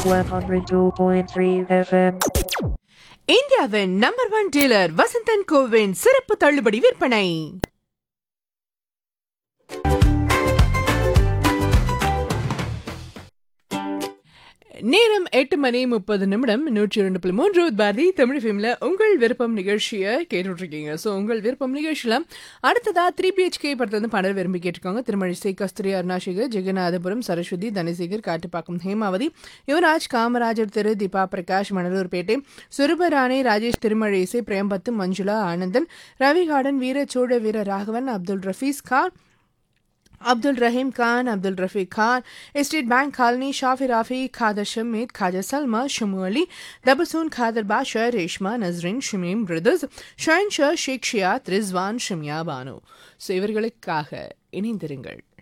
102.3 FM. இந்தியாவின் number one dealer Vasanthan கோவின் சிறப்பு தள்ளுபடி விற்பனை நேரம் எட்டு மணி முப்பது நிமிடம் நூற்றி இரண்டு புள்ளி மூன்று பாரதி தமிழ் ஃபிலிம்ல உங்கள் விருப்பம் நிகழ்ச்சியை கேட்டுட்டு இருக்கீங்க ஸோ உங்கள் விருப்பம் நிகழ்ச்சியில அடுத்ததா த்ரீ பிஹெச்கே படத்துல இருந்து பாடல் விரும்பி கேட்டிருக்காங்க திருமழிசை கஸ்தூரி அருணாசேகர் ஜெகநாதபுரம் சரஸ்வதி தனசேகர் காட்டுப்பாக்கம் ஹேமாவதி யுவராஜ் காமராஜர் திரு தீபா பிரகாஷ் மணலூர்பேட்டை சுரபராணி ராஜேஷ் திருமழிசை பிரேம்பத்து Manjula Anandan Ravi garden Veera Chola Veera Raghavan Abdul Rafees Khan Abdul Rahim Khan Abdul Rafiq Khan state bank colony Shafi Rafi Khader Shameed Khaja Salma Shamu Ali दबसून खादर बादशाह रेशमा नजरीन ஷமீம் பிரதர்ஸ் ஷாயின் ஷா ஷேக் ஷியாத் ரிஸ்வான் ஷிம்யா பானு ஸோ இவர்களுக்காக இணைந்திருங்கள்